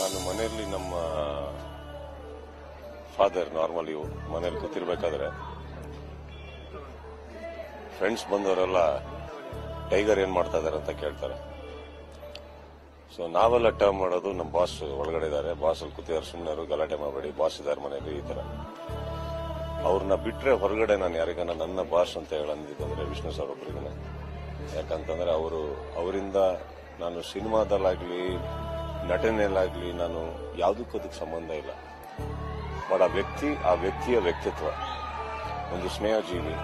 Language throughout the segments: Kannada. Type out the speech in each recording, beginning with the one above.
ನಾನು ಮನೆಯಲ್ಲಿ ನಮ್ಮ ಫಾದರ್ ನಾರ್ಮಲಿ ಮನೇಲಿ ಕೂತಿರ್ಬೇಕಾದ್ರೆ ಫ್ರೆಂಡ್ಸ್ ಬಂದವರೆಲ್ಲ ಟೈಗರ್ ಏನ್ ಮಾಡ್ತಾ ಇದಾರೆ ಅಂತ ಕೇಳ್ತಾರೆ ಸೊ ನಾವೆಲ್ಲ ಟರ್ಮ್ ಮಾಡೋದು ನಮ್ಮ ಬಾಸ್ ಒಳಗಡೆ ಇದ್ದಾರೆ ಬಾಸ್ ಅಲ್ಲಿ ಕೂತಿದ್ದಾರೆ ಸುಮ್ಮನೆ ಗಲಾಟೆ ಮಾಡಬೇಡಿ ಬಾಸ್ ಇದ್ದಾರೆ ಮನೆಯಲ್ಲಿ ಈ ತರ ಅವ್ರನ್ನ ಬಿಟ್ರೆ ಹೊರಗಡೆ ನಾನು ಯಾರಿಗಾನ ನನ್ನ ಬಾಸ್ ಅಂತ ಹೇಳಂದಿದ್ದಂದ್ರೆ ವಿಷ್ಣು ಸರ್ ಒಬ್ಬರಿಗಾನೆ ಯಾಕಂತಂದ್ರೆ ಅವರು ಅವರಿಂದ ನಾನು ಸಿನಿಮಾದಲ್ಲಾಗ್ಲಿ ನಟನೆಯಲ್ಲಾಗ್ಲಿ ನಾನು ಯಾವುದಕ್ಕೂ ಅದಕ್ಕೆ ಸಂಬಂಧ ಇಲ್ಲ ಬಟ್ ಆ ವ್ಯಕ್ತಿ ಆ ವ್ಯಕ್ತಿಯ ವ್ಯಕ್ತಿತ್ವ ಒಂದು ಸ್ನೇಹ ಜೀವಿ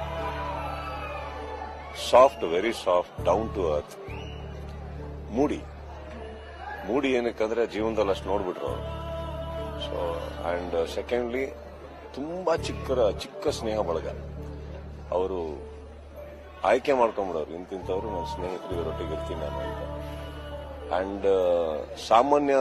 soft very soft down to earth moody moody ಏನಕ್ಕಂದ್ರೆ ಜೀವನದಲ್ಲಿ ಅಷ್ಟು ನೋಡ್ಬಿಟ್ರು ಅವರು ಸೊ ಅಂಡ್ ಸೆಕೆಂಡ್ಲಿ ತುಂಬಾ ಚಿಕ್ಕರ ಚಿಕ್ಕ ಸ್ನೇಹ ಬಳಗ ಅವರು ಆಯ್ಕೆ ಮಾಡ್ಕೊಂಡ್ಬಿಡೋರು ಇಂತಿಂತವ್ರು ನನ್ನ ಸ್ನೇಹಿತರು ಇವರೊಟ್ಟಿಗೆ ಇರ್ತೀನಿ ನಾನು ಅಂತ ಅಂಡ್ ಸಾಮಾನ್ಯ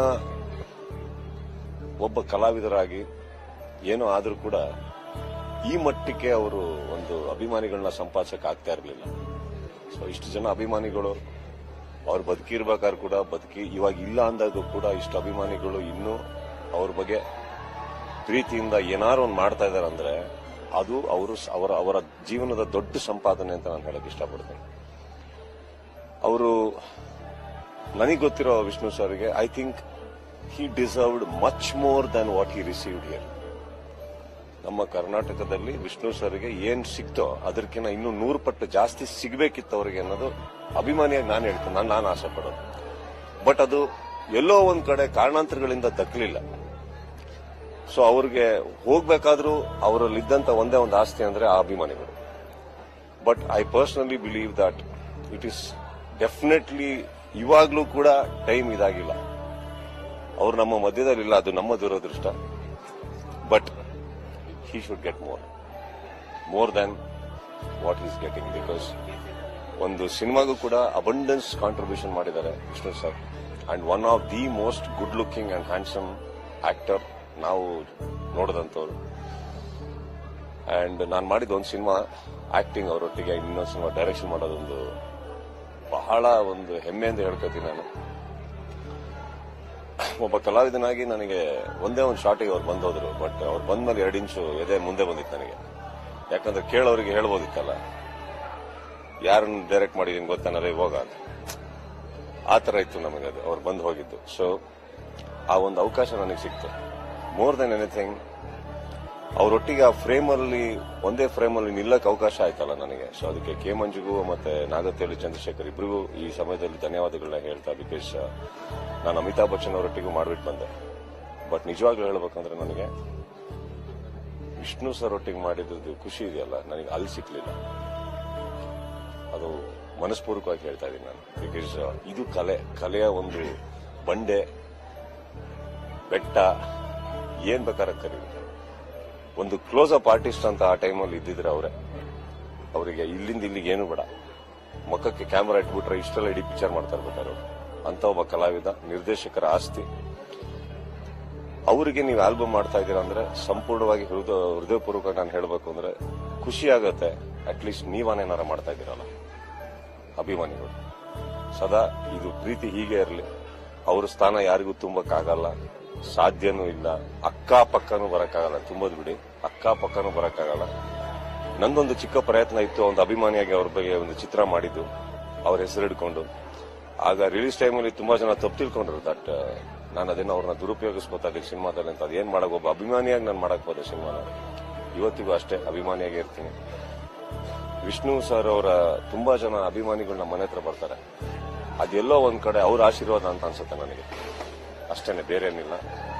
ಒಬ್ಬ ಕಲಾವಿದರಾಗಿ ಏನೋ ಆದ್ರೂ ಕೂಡ ಈ ಮಟ್ಟಕ್ಕೆ ಅವರು ಒಂದು ಅಭಿಮಾನಿಗಳನ್ನ ಸಂಪಾದಿಸಕ್ ಆಗ್ತಾ ಇರಲಿಲ್ಲ ಸೊ ಇಷ್ಟು ಜನ ಅಭಿಮಾನಿಗಳು ಅವ್ರು ಬದುಕಿರ್ಬೇಕಾದ್ರೆ ಕೂಡ ಬದುಕಿ ಇವಾಗ ಇಲ್ಲ ಅಂದಾಗ ಕೂಡ ಇಷ್ಟು ಅಭಿಮಾನಿಗಳು ಇನ್ನೂ ಅವ್ರ ಬಗ್ಗೆ ಪ್ರೀತಿಯಿಂದ ಏನಾರು ಒಂದು ಮಾಡ್ತಾ ಇದಾರೆ ಅಂದ್ರೆ ಅದು ಅವರು ಅವರ ಅವರ ಜೀವನದ ದೊಡ್ಡ ಸಂಪಾದನೆ ಅಂತ ನಾನು ಹೇಳಕ್ ಇಷ್ಟಪಡ್ತೇನೆ ಅವರು ನನಗೆ ಗೊತ್ತಿರೋ ವಿಷ್ಣು ಸರ್ಗೆ I think he deserved much more than what he received here ನಮ್ಮ ಕರ್ನಾಟಕದಲ್ಲಿ ವಿಷ್ಣು ಸರ್ಗೆ ಏನ್ ಸಿಕ್ತೋ ಅದಕ್ಕಿಂತ ಇನ್ನೂ ನೂರು ಪಟ್ಟು ಜಾಸ್ತಿ ಸಿಗ್ಬೇಕಿತ್ತು ಅವರಿಗೆ ಅನ್ನೋದು ಅಭಿಮಾನಿಯಾಗಿ ನಾನು ಹೇಳ್ತೇನೆ ನಾನು ನಾನು ಆಸೆ ಪಡೋದು ಬಟ್ ಅದು ಎಲ್ಲೋ ಒಂದ್ ಕಡೆ ಕಾರಣಾಂತರಗಳಿಂದ ದಕ್ಕಲಿಲ್ಲ ಸೊ ಅವ್ರಿಗೆ ಹೋಗ್ಬೇಕಾದ್ರೂ ಅವರಲ್ಲಿದ್ದಂತ ಒಂದೇ ಒಂದು ಆಸ್ತಿ ಅಂದ್ರೆ ಆ ಅಭಿಮಾನಿಗಳು but I personally believe that it is definitely ಇವಾಗ್ಲೂ ಕೂಡ ಟೈಮ್ ಇದಾಗಿಲ್ಲ ಅವ್ರು ನಮ್ಮ ಮಧ್ಯದಲ್ಲಿ ಇಲ್ಲ ಅದು ನಮ್ಮ ದುರದೃಷ್ಟ but he should get more more than what he's getting because ಒಂದು ಸಿನಿಮಾಗೂ ಕೂಡ ಅಬಂಡೆನ್ಸ್ ಕಾಂಟ್ರಿಬ್ಯೂಷನ್ ಮಾಡಿದ್ದಾರೆ Vishnu sir and one of the most good looking and handsome actor ನಾವು ನೋಡಿದಂಥವ್ರು ಅಂಡ್ ನಾನು ಮಾಡಿದ ಒಂದು ಸಿನಿಮಾ ಆಕ್ಟಿಂಗ್ ಅವರೊಟ್ಟಿಗೆ ಇನ್ನೊಂದು ಸಿನಿಮಾ ಡೈರೆಕ್ಷನ್ ಮಾಡೋದೊಂದು ಬಹಳ ಒಂದು ಹೆಮ್ಮೆಯಿಂದ ಹೇಳ್ಕೊತೀನಿ ನಾನು ಒಬ್ಬ ಕಲಾವಿದನಾಗಿ ನನಗೆ ಒಂದೇ ಒಂದು ಶಾಟಿಗೆ ಅವ್ರು ಬಂದೋದ್ರು ಬಟ್ ಅವ್ರು ಬಂದ್ಮೇಲೆ ಎರಡು ಇಂಚು ಎದೆ ಮುಂದೆ ಬಂದಿತ್ತು ನನಗೆ ಯಾಕಂದ್ರೆ ಕೇಳೋರಿಗೆ ಹೇಳ್ಬೋದಿತ್ತಲ್ಲ ಯಾರನ್ನ ಡೈರೆಕ್ಟ್ ಮಾಡಿದೀನಿ ಗೊತ್ತಾನಲ್ಲ ಹೋಗ ಅಂತ ಆ ತರ ಇತ್ತು ನಮಗೆ ಅದು ಅವ್ರು ಬಂದು ಹೋಗಿದ್ದು ಸೊ ಆ ಒಂದು ಅವಕಾಶ ನನಗೆ ಸಿಕ್ತು ಮೋರ್ ದೆನ್ ಎನಿಥಿಂಗ್ ಅವರೊಟ್ಟಿಗೆ ಆ ಫ್ರೇಮ್ ಅಲ್ಲಿ ಒಂದೇ ಫ್ರೇಮ್ ಅಲ್ಲಿ ನಿಲ್ಲಕ್ ಅವಕಾಶ ಆಯ್ತಲ್ಲ ನನಗೆ ಸೊ ಅದಕ್ಕೆ ಕೆ ಮಂಜುಗೂ ಮತ್ತೆ ನಾಗತ್ತೇಳಿ ಚಂದ್ರಶೇಖರ್ ಇಬ್ರಿಗೂ ಈ ಸಮಯದಲ್ಲಿ ಧನ್ಯವಾದಗಳನ್ನ ಹೇಳ್ತಾ ಬಿಕಾಸ್ ನಾನು ಅಮಿತಾಬ್ ಬಚ್ಚನ್ ಅವರೊಟ್ಟಿಗೂ ಮಾಡ್ಬಿಟ್ಟು ಬಂದೆ ಬಟ್ ನಿಜವಾಗ್ಲೂ ಹೇಳ್ಬೇಕಂದ್ರೆ ನನಗೆ ವಿಷ್ಣು ಸರ್ ಒಟ್ಟಿಗೆ ಮಾಡಿದ್ದು ಖುಷಿ ಇದೆಯಲ್ಲ ನನಗೆ ಅಲ್ಲಿ ಸಿಕ್ಲಿಲ್ಲ ಅದು ಮನಸ್ಪೂರ್ವಕವಾಗಿ ಹೇಳ್ತಾ ಇದ್ದೀನಿ ನಾನು ಬಿಕಾಸ್ ಇದು ಕಲೆ ಕಲೆಯ ಒಂದು ಬಂಡೆ ಬೆಟ್ಟ ಏನ್ ಬೇಕಾದ್ರೆ ಕರೀರಿ ಒಂದು ಕ್ಲೋಸ್ ಅಪ್ ಆರ್ಟಿಸ್ಟ್ ಅಂತ ಆ ಟೈಮಲ್ಲಿ ಇದ್ದಿದ್ರೆ ಅವರೇ ಅವರಿಗೆ ಇಲ್ಲಿಂದ ಇಲ್ಲಿಗೆ ಏನು ಬೇಡ ಮುಖಕ್ಕೆ ಕ್ಯಾಮರಾ ಇಟ್ಬಿಟ್ರೆ ಇಷ್ಟೆಲ್ಲ ಇಡೀ ಪಿಕ್ಚರ್ ಮಾಡ್ತಾ ಇರ್ಬೇಕಾದ್ರೆ ಅವ್ರು. ಅಂತ ಒಬ್ಬ ಕಲಾವಿದ ನಿರ್ದೇಶಕರ ಆಸ್ತಿ ಅವರಿಗೆ ನೀವು ಆಲ್ಬಮ್ ಮಾಡ್ತಾ ಇದ್ದೀರಾ ಅಂದ್ರೆ ಸಂಪೂರ್ಣವಾಗಿ ಹೃದಯ ಹೃದಯಪೂರ್ವಕ ನಾನು ಹೇಳಬೇಕು ಅಂದ್ರೆ ಖುಷಿ ಆಗತ್ತೆ ಅಟ್ಲೀಸ್ಟ್ ನೀವನೇನಾರ ಮಾಡ್ತಾ ಇದ್ದೀರಲ್ಲ ಅಭಿಮಾನಿಗಳು ಸದಾ ಇದು ಪ್ರೀತಿ ಹೀಗೆ ಇರಲಿ ಅವ್ರ ಸ್ಥಾನ ಯಾರಿಗೂ ತುಂಬಕ್ಕಾಗಲ್ಲ ಸಾಧ್ಯನೂ ಇಲ್ಲ ಅಕ್ಕಪಕ್ಕನೂ ಬರಕ್ಕಾಗಲ್ಲ ತುಂಬದ್ ಬಿಡಿ ಅಕ್ಕಪಕ್ಕನೂ ಬರಕ್ಕಾಗಲ್ಲ ನಂದೊಂದು ಚಿಕ್ಕ ಪ್ರಯತ್ನ ಇತ್ತು ಒಂದು ಅಭಿಮಾನಿಯಾಗಿ ಅವ್ರ ಬಗ್ಗೆ ಒಂದು ಚಿತ್ರ ಮಾಡಿದ್ದು ಅವ್ರ ಹೆಸರಿಡ್ಕೊಂಡು ಆಗ ರಿಲೀಸ್ ಟೈಮಲ್ಲಿ ತುಂಬಾ ಜನ ತಪ್ಪು ತಿಳ್ಕೊಂಡ್ರು ದಟ್ ನಾನು ಅದನ್ನ ಅವ್ರನ್ನ ದುರುಪಯೋಗಿಸ್ಬೋತಾ ಸಿನಿಮಾದಲ್ಲಿ ಅಂತ ಅದೇನ್ ಮಾಡಕ್ ಒಬ್ಬ ಅಭಿಮಾನಿಯಾಗಿ ನಾನು ಮಾಡಕ್ ಹೋದೆ ಸಿನಿಮಾನ ಇವತ್ತಿಗೂ ಅಷ್ಟೇ ಅಭಿಮಾನಿಯಾಗಿ ಇರ್ತೀನಿ ವಿಷ್ಣು ಸರ್ ಅವರ ತುಂಬಾ ಜನ ಅಭಿಮಾನಿಗಳು ನಮ್ಮ ಮನೆ ಹತ್ರ ಬರ್ತಾರೆ ಅದೆಲ್ಲೋ ಒಂದ್ ಕಡೆ ಅವ್ರ ಆಶೀರ್ವಾದ ಅಂತ ಅನ್ಸುತ್ತೆ ನನಗೆ ಅಷ್ಟೇನೆ ಬೇರೆ ಏನಿಲ್ಲ